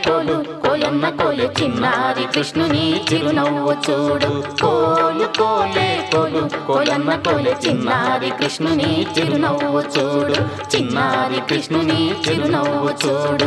కోలు కోలన్న కోలు చిన్నారి కృష్ణుని చిరునవ్వు చూడు కోలు కోలే కోలు కోలన్న కోలు చిన్నారి కృష్ణుని చిరునవ్వు చూడు చిన్నారి కృష్ణుని చిరునవ్వు చూడు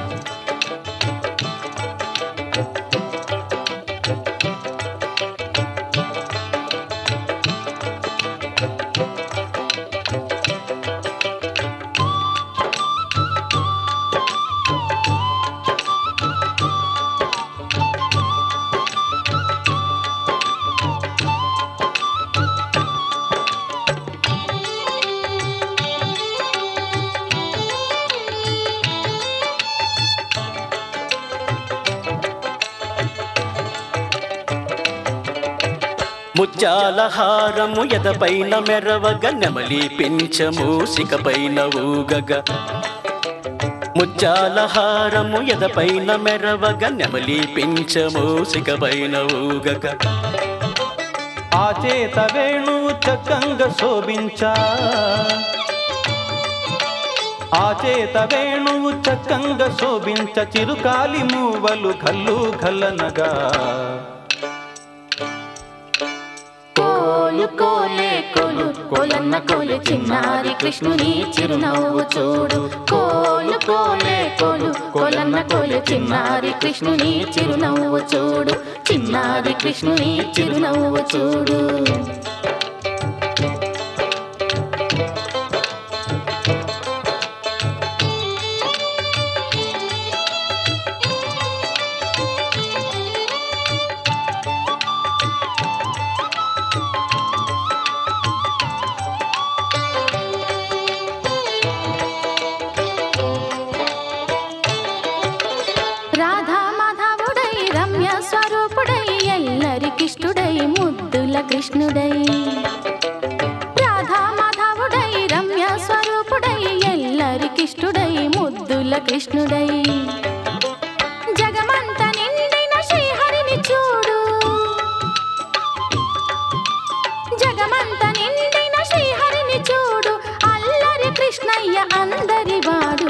ముత్యాల హారము ఎదపైన మెరవగ నెమలి పింఛము సికపైన ఊగగ ముత్యాల హారము ఎదపైన మెరవగ నెమలి పింఛము సికపైన ఊగగ ఆ చేత వేణువు చక్కంగా శోభించా ఆ చేత వేణువు చక్కంగా శోభించ చిరుకాలి మూవలు కల్లు కల్లనగా కోలు కోలే కోలు కోలన్న కోలు చిన్నారి కృష్ణుని చిరునవ్వు చూడు కోలు కోలే కోలు కోలన్న కోలు చిన్నారి కృష్ణుని చిరునవ్వు చూడు చిన్నారి కృష్ణుని చిరునవ్వు చూడు రాధా మాధవుడై రమ్య స్వరూపుడై ఎల్లరికిష్టుడై ముద్దుల కృష్ణుడై రాధా మాధవుడై రమ్య స్వరూపుడై ఎల్లరికిష్టుడై ముద్దుల కృష్ణుడై జగమంత నిండిన శ్రీహరిని చూడు జగమంత నిండిన శ్రీహరిని చూడు అల్లరి కృష్ణయ్య అందరి వాడు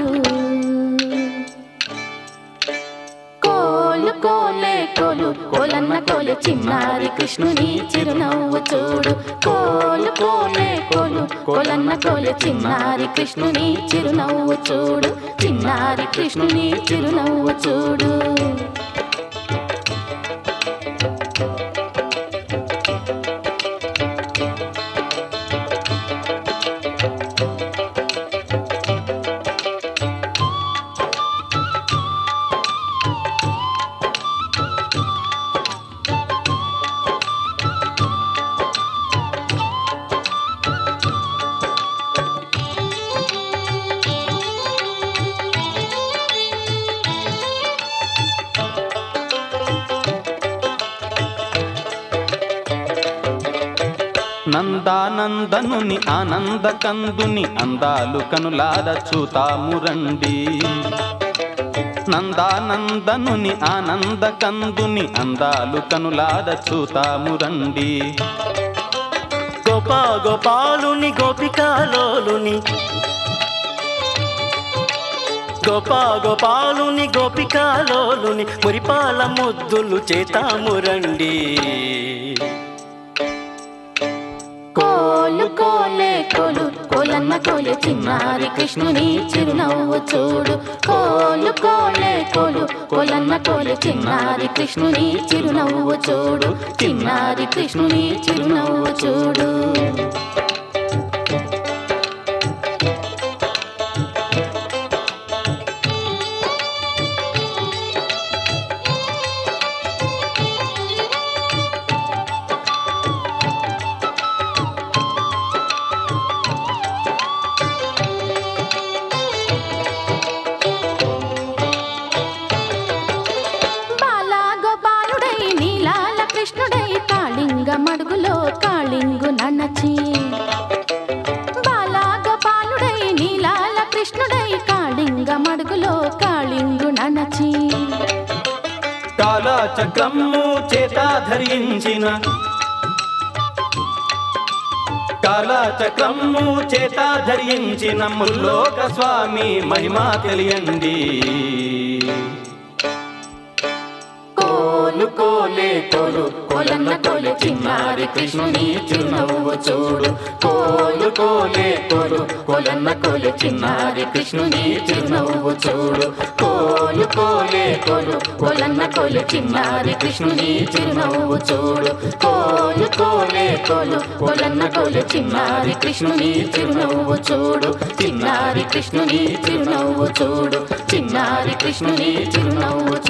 కోలు కోలే కోలు కోలన్న కోలు చిన్నారి కృష్ణుని చిరునవ్వు చూడు కోలు కోలే కోలు కోలన్న కోలు చిన్నారి కృష్ణుని చిరునవ్వు చూడు చిన్నారి కృష్ణుని చిరునవ్వు చూడు నందానందనుని ఆనంద కందుని అందాలు కనులార చూతాము రండి నందానందనుని ఆనంద కందుని అందాలు కనులార చూతాము రండి గోపా గోపాలుని గోపికాలోలుని గోపా గోపాలుని గోపికాలోలుని మురిపాల ముద్దులు చేతాము రండి కోలు కోలే కోలు కోలన్న కోలు చిన్నారి కృష్ణుని చిరునవ్వు చూడు కోలు కోలే కోలు కోలన్న కోలు చిన్నారి కృష్ణుని చిరునవ్వు చూడు చిన్నారి కృష్ణుని చిరునవ్వు చూడు బాలా గోపాలుడై నీలాల కృష్ణుడై కాళింగ మడుగులో కాళింగు నన్నచి బాలా గోపాలుడై నీలాల కృష్ణుడై కాళింగ మడుగులో కాళింగు నన్నచి కాలా చక్రము చేత ధరించిన కాలా చక్రము చేత ధరించిన ముల్లోక స్వామి మహిమా తెలియండి కోలు కోలన్న కోలు చిన్నారి కృష్ణుని చిరునవ్వు చూడు కోలు కోలే కోలు కోలన్న కోలు చిన్నారి కృష్ణుని చిరునవ్వు చూడు కోలు కోలే కోలు కోలన్న కోలు చిన్నారి కృష్ణుని చిరునవ్వు చూడు కోలు కోలే కోలు కోలన్న కోలు చిన్నారి కృష్ణుని చిరునవ్వు చూడు చిన్నారి కృష్ణుని చిరునవ్వు చూడు చిన్నారి కృష్ణుని చిరునవ్వు